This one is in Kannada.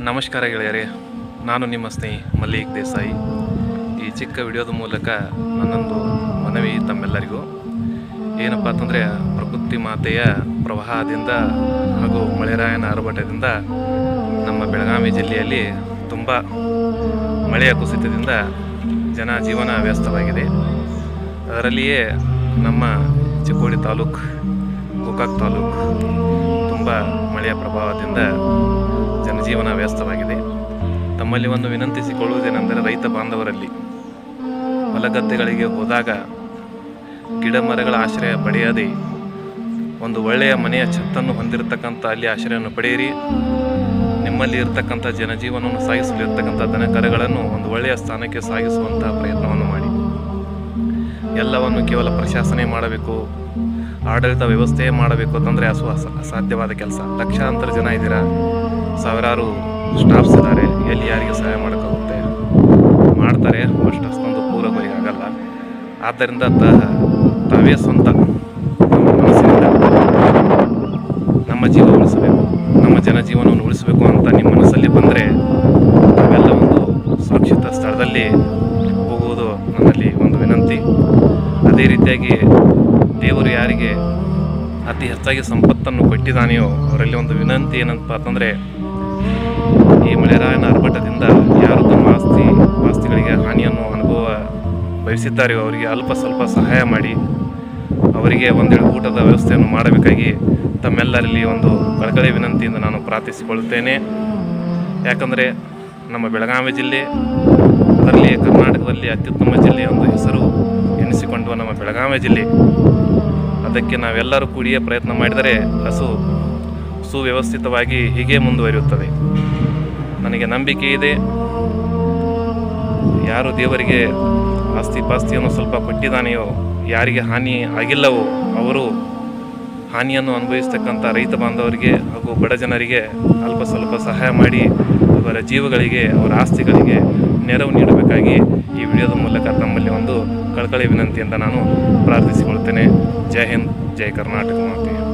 ನಮಸ್ಕಾರ ಗೆಳೆಯರೇ ನಾನು ನಿಮ್ಮ ಸ್ನೇಹಿ ಮಲ್ಲಿಕ್ ದೇಸಾಯಿ ಈ ಚಿಕ್ಕ ವಿಡಿಯೋದ ಮೂಲಕ ನನ್ನೊಂದು ಮನವಿ ತಮ್ಮೆಲ್ಲರಿಗೂ ಏನಪ್ಪ ಅಂತಂದರೆ ಪ್ರಕೃತಿ ಮಾತೆಯ ಪ್ರವಾಹದಿಂದ ಹಾಗೂ ಮಳೆರಾಯನ ಆರ್ಭಟದಿಂದ ನಮ್ಮ ಬೆಳಗಾವಿ ಜಿಲ್ಲೆಯಲ್ಲಿ ತುಂಬ ಮಳೆಯ ಕುಸಿತದಿಂದ ಜನ ಜೀವನ ವ್ಯಸ್ತವಾಗಿದೆ ಅದರಲ್ಲಿಯೇ ನಮ್ಮ ಚಿಕ್ಕೋಡಿ ತಾಲೂಕು ಗೋಕಾಕ್ ತಾಲೂಕು ತುಂಬ ಮಳೆಯ ಪ್ರಭಾವದಿಂದ ಜನಜೀವನ ವ್ಯಸ್ತವಾಗಿದೆ ತಮ್ಮಲ್ಲಿ ಒಂದು ವಿನಂತಿಸಿಕೊಳ್ಳುವುದೇನೆಂದರೆ ರೈತ ಬಾಂಧವರಲ್ಲಿ ಹೊಲಗದ್ದೆಗಳಿಗೆ ಹೋದಾಗ ಗಿಡ ಮರಗಳ ಆಶ್ರಯ ಪಡೆಯದೆ ಒಂದು ಒಳ್ಳೆಯ ಮನೆಯ ಛತ್ತನ್ನು ಹೊಂದಿರತಕ್ಕಂಥ ಅಲ್ಲಿ ಆಶ್ರಯವನ್ನು ಪಡೆಯಿರಿ ನಿಮ್ಮಲ್ಲಿ ಇರತಕ್ಕಂಥ ಜನಜೀವನವನ್ನು ಸಾಗಿಸಲು ಇರತಕ್ಕಂಥ ದನಕರಗಳನ್ನು ಒಂದು ಒಳ್ಳೆಯ ಸ್ಥಾನಕ್ಕೆ ಸಾಗಿಸುವಂತಹ ಪ್ರಯತ್ನವನ್ನು ಮಾಡಿ ಎಲ್ಲವನ್ನು ಕೇವಲ ಪ್ರಶಾಸನೆ ಮಾಡಬೇಕು ಆಡಳಿತ ವ್ಯವಸ್ಥೆ ಮಾಡಬೇಕು ಅಂತಂದರೆ ಅಸು ಅಸ- ಅಸಾಧ್ಯವಾದ ಕೆಲಸ ಲಕ್ಷಾಂತರ ಜನ ಇದ್ದೀರಾ ಸಾವಿರಾರು ಸ್ಟಾಫ್ಸ್ ಇದ್ದಾರೆ ಎಲ್ಲಿ ಯಾರಿಗೆ ಸಹಾಯ ಮಾಡೋಕ್ಕಾಗುತ್ತೆ ಮಾಡ್ತಾರೆ ಅಷ್ಟು ಅಷ್ಟೊಂದು ಪೂರಕವಾಗಿ ಆಗಲ್ಲ ಆದ್ದರಿಂದ ತ ತಾವೇ ಸ್ವಂತ ನಮ್ಮ ಮನಸ್ಸಿನಿಂದ ನಮ್ಮ ಜೀವ ಉಳಿಸಬೇಕು ನಮ್ಮ ಜನಜೀವನವನ್ನು ಉಳಿಸಬೇಕು ಅಂತ ನಿಮ್ಮ ಮನಸ್ಸಲ್ಲಿ ಬಂದರೆ ನಾವೆಲ್ಲ ಒಂದು ಸುರಕ್ಷಿತ ಸ್ಥಳದಲ್ಲಿ ಹೋಗುವುದು ನನ್ನಲ್ಲಿ ಒಂದು ವಿನಂತಿ ಅದೇ ರೀತಿಯಾಗಿ ದೇವರು ಯಾರಿಗೆ ಅತಿ ಹೆಚ್ಚಾಗಿ ಸಂಪತ್ತನ್ನು ಕೊಟ್ಟಿದ್ದಾನೆಯೋ ಅವರಲ್ಲಿ ಒಂದು ವಿನಂತಿ ಏನಂತ ಅಂತಂದರೆ ಈ ಮಳೆರಾಯನ ಆರ್ಭಟದಿಂದ ಯಾರು ತಮ್ಮ ಆಸ್ತಿ ಆಸ್ತಿಗಳಿಗೆ ಹಾನಿಯನ್ನು ಅನುಭವ ಬಯಸಿದ್ದಾರೆಯೋ ಅವರಿಗೆ ಅಲ್ಪ ಸ್ವಲ್ಪ ಸಹಾಯ ಮಾಡಿ ಅವರಿಗೆ ಒಂದೆರಡು ಊಟದ ವ್ಯವಸ್ಥೆಯನ್ನು ಮಾಡಬೇಕಾಗಿ ತಮ್ಮೆಲ್ಲರಲ್ಲಿ ಒಂದು ಕಳಕಳಿ ವಿನಂತಿಯಿಂದ ನಾನು ಪ್ರಾರ್ಥಿಸಿಕೊಳ್ಳುತ್ತೇನೆ ಯಾಕಂದರೆ ನಮ್ಮ ಬೆಳಗಾವಿ ಜಿಲ್ಲೆ ಅದರಲ್ಲಿ ಕರ್ನಾಟಕದಲ್ಲಿ ಅತ್ಯುತ್ತಮ ಜಿಲ್ಲೆಯ ಒಂದು ಹೆಸರು ಎನಿಸಿಕೊಂಡು ನಮ್ಮ ಬೆಳಗಾವಿ ಜಿಲ್ಲೆ ಅದಕ್ಕೆ ನಾವೆಲ್ಲರೂ ಕೂಡಿಯೇ ಪ್ರಯತ್ನ ಮಾಡಿದರೆ ಹಸು ಸುವ್ಯವಸ್ಥಿತವಾಗಿ ಹೀಗೆ ಮುಂದುವರಿಯುತ್ತದೆ ನನಗೆ ನಂಬಿಕೆ ಇದೆ ಯಾರು ದೇವರಿಗೆ ಆಸ್ತಿ ಪಾಸ್ತಿಯನ್ನು ಸ್ವಲ್ಪ ಕೊಟ್ಟಿದ್ದಾನೆಯೋ ಯಾರಿಗೆ ಹಾನಿ ಆಗಿಲ್ಲವೋ ಅವರು ಹಾನಿಯನ್ನು ಅನುಭವಿಸ್ತಕ್ಕಂಥ ರೈತ ಬಾಂಧವರಿಗೆ ಹಾಗೂ ಬಡ ಜನರಿಗೆ ಅಲ್ಪ ಸ್ವಲ್ಪ ಸಹಾಯ ಮಾಡಿ ಅವರ ಜೀವಗಳಿಗೆ ಅವರ ಆಸ್ತಿಗಳಿಗೆ ನೆರವು ನೀಡಬೇಕಾಗಿ ಈ ವಿಡಿಯೋದ ಮೂಲಕ ತಮ್ಮಲ್ಲಿ ಒಂದು ಕಳಕಳಿ ವಿನಂತಿಯಿಂದ ನಾನು ಪ್ರಾರ್ಥಿಸಿಕೊಳ್ತೇನೆ ಜೈ ಹಿಂದ್ ಜೈ ಕರ್ನಾಟಕ ಮಾತೆ